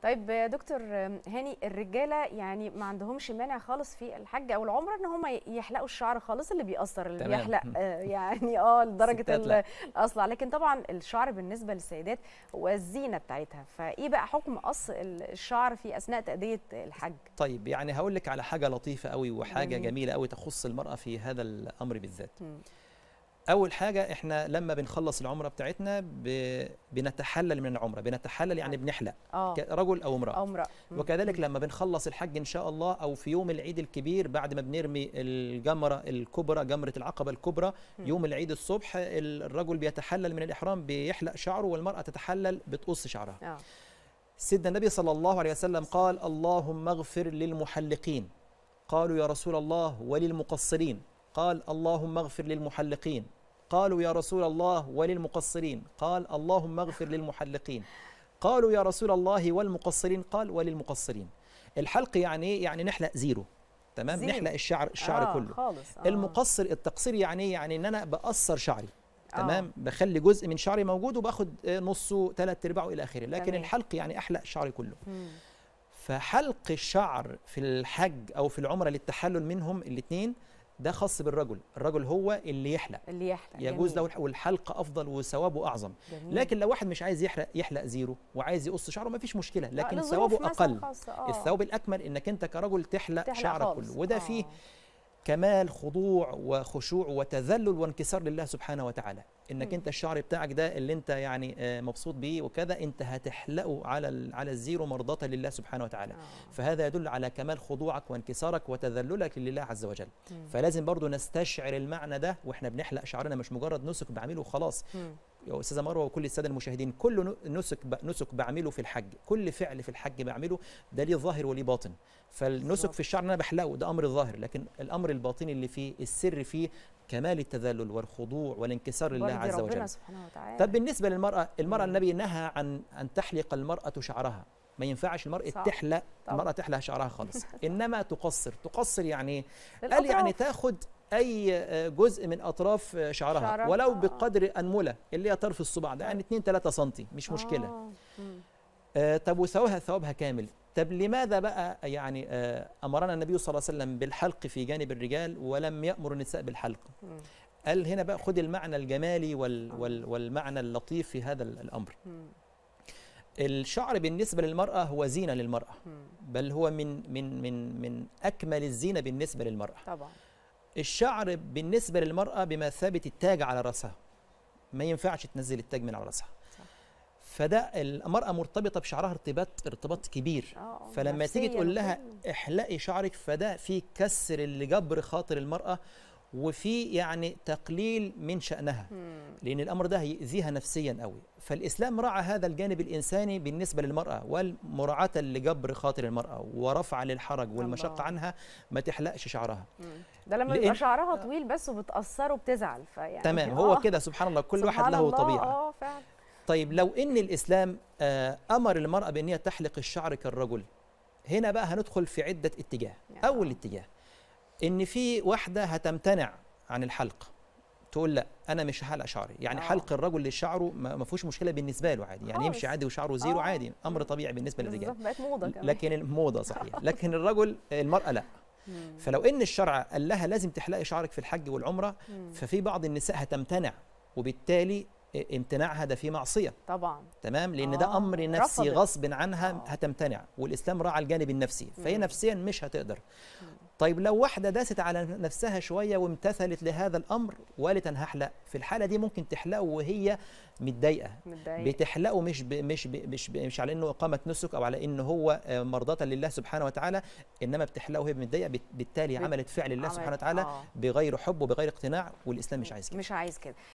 طيب يا دكتور هاني الرجاله يعني ما عندهمش مانع خالص في الحج او العمره ان هم يحلقوا الشعر خالص اللي بيقصر اللي تمام. بيحلق آه، يعني اه لدرجه الستات لا. ال- الاصلع لكن طبعا الشعر بالنسبه للسيدات هو الزينه بتاعتها فايه بقى حكم قص الشعر في اثناء تاديه الحج طيب يعني هقول لك على حاجه لطيفه قوي وحاجه جميل. جميله قوي تخص المراه في هذا الامر بالذات مم. اول حاجه احنا لما بنخلص العمره بتاعتنا ب... بنتحلل من العمره بنتحلل يعني بنحلق اه ك- رجل او امراه او امراه مم. وكذلك لما بنخلص الحج ان شاء الله او في يوم العيد الكبير بعد ما بنرمي الجمره الكبرى جمره العقبه الكبرى مم. يوم العيد الصبح الرجل بيتحلل من الاحرام بيحلق شعره والمراه تتحلل بتقص شعرها اه سيدنا النبي صلى الله عليه وسلم قال اللهم اغفر للمحلقين قالوا يا رسول الله وللمقصرين قال اللهم اغفر للمحلقين قالوا يا رسول الله وللمقصرين قال اللهم اغفر للمحلقين قالوا يا رسول الله والمقصرين قال وللمقصرين الحلق يعني ايه يعني نحلق زيرو تمام زيرو. نحلق الشعر الشعر آه كله خالص آه. المقصر التقصير يعني ايه يعني ان انا بقصر شعري آه. تمام بخلي جزء من شعري موجود وباخد آه، نصه ثلاث ارباعه الى اخره لكن تمام. الحلق يعني احلق شعري كله مم. فحلق الشعر في الحج او في العمره للتحلل منهم الاثنين ده خاص بالرجل الرجل هو اللي يحلق اللي يحلق يجوز جميل. له الح- والحلق افضل وثوابه اعظم جميل. لكن لو واحد مش عايز يحلق يحلق زيرو وعايز يقص شعره ما فيش مشكله آه، لكن لظروف ثوابه مثلاً اقل خاصة، آه. الثواب الاكمل انك انت كرجل تحلق, تحلق شعرك خالص. كله وده آه. فيه كمال خضوع وخشوع وتذلل وانكسار لله سبحانه وتعالى انك مم. انت الشعر بتاعك ده اللي انت يعني آه، مبسوط بيه وكذا انت هتحلقه على ال- على الزيرو مرضاه لله سبحانه وتعالى آه. فهذا يدل على كمال خضوعك وانكسارك وتذللك لله عز وجل مم. فلازم برضو نستشعر المعنى ده واحنا بنحلق شعرنا مش مجرد نسك بعمله وخلاص مم. يا استاذه مروه وكل الساده المشاهدين كل ن- نسك ب- نسك بعمله في الحج كل فعل في الحج بعمله ده ليه ظاهر وليه باطن فالنسك بالظبط. في الشعر إن انا بحلقه ده امر الظاهر لكن الامر الباطني اللي فيه السر فيه كمال التذلل والخضوع والانكسار لله برضه عز ربنا وجل سبحانه وتعالى طب بالنسبه للمراه المراه مم. النبي نهى عن ان تحلق المراه شعرها ما ينفعش المرأة صح. تحلق طبعا. المرأة تحلق شعرها خالص إنما تقصر تقصر يعني إيه؟ قال للأطراف. يعني تاخد اي آه، جزء من اطراف آه، شعرها, شعرها، ولو آه. بقدر انمله اللي هي طرف الصباع ده يعني 2 3 سم مش مشكله آه. مم. آه طب وثوابها ثوابها كامل طب لماذا بقى يعني آه امرنا النبي صلى الله عليه وسلم بالحلق في جانب الرجال ولم يامر النساء بالحلق مم. قال هنا بقى خد المعنى الجمالي وال آه. وال والمعنى اللطيف في هذا ال- الامر مم. الشعر بالنسبه للمراه هو زينه للمراه مم. بل هو من من من من اكمل الزينه بالنسبه للمراه طبعا الشعر بالنسبة للمرأة بمثابة التاج على رأسها ما ينفعش تنزل التاج من على رأسها صح. فده المرأة مرتبطة بشعرها ارتباط ارتباط كبير آه، فلما تيجي نفسياً تقول لها وكله. احلقي شعرك فده في كسر لجبر خاطر المرأة وفي يعني تقليل من شأنها مم. لأن الأمر ده هيأذيها نفسيا قوي فالإسلام راعى هذا الجانب الإنساني بالنسبة للمرأة والمراعاة لجبر خاطر المرأة ورفع للحرج والمشقة الله. عنها ما تحلقش شعرها مم. ده لما لأن- بيبقى شعرها طويل بس وبتأثره بتزعل فيعني تمام هو آه، كده سبحان الله كل واحد سبحان له الله، طبيعة اه فعلا طيب لو ان الاسلام آه، امر المراه بان هي تحلق الشعر كالرجل هنا بقى هندخل في عده اتجاه يعني اول آه. اتجاه ان في واحده هتمتنع عن الحلق تقول لا انا مش هحلق شعري يعني آه. حلق الرجل لشعره ما ما فيهوش مشكله بالنسبه له عادي يعني يمشي خالص. عادي وشعره زيرو آه. عادي امر مم. طبيعي بالنسبه للرجال بالظبط بقت موضه كمان لكن الموضه صحيح لكن الرجل المراه لا مم. فلو ان الشرع قال لها لازم تحلقي شعرك في الحج والعمره مم. ففي بعض النساء هتمتنع وبالتالي امتناعها ده فيه معصيه طبعا تمام لان ده آه، امر نفسي رفضت. غصب عنها آه. هتمتنع والاسلام راعى الجانب النفسي فهي مم. نفسيا مش هتقدر مم. طيب لو واحده داست على نفسها شويه وامتثلت لهذا الامر وقالت انا هحلق في الحاله دي ممكن تحلقه وهي متضايقه متضايق بتحلقه مش ب مش ب مش ب مش على انه اقامه نسك او على انه هو آه، مرضاه لله سبحانه وتعالى انما بتحلقه وهي متضايقه بت- بالتالي بت- عملت فعل الله عملت- سبحانه وتعالى آه. بغير حب وبغير اقتناع والاسلام مش عايز كده مش عايز كده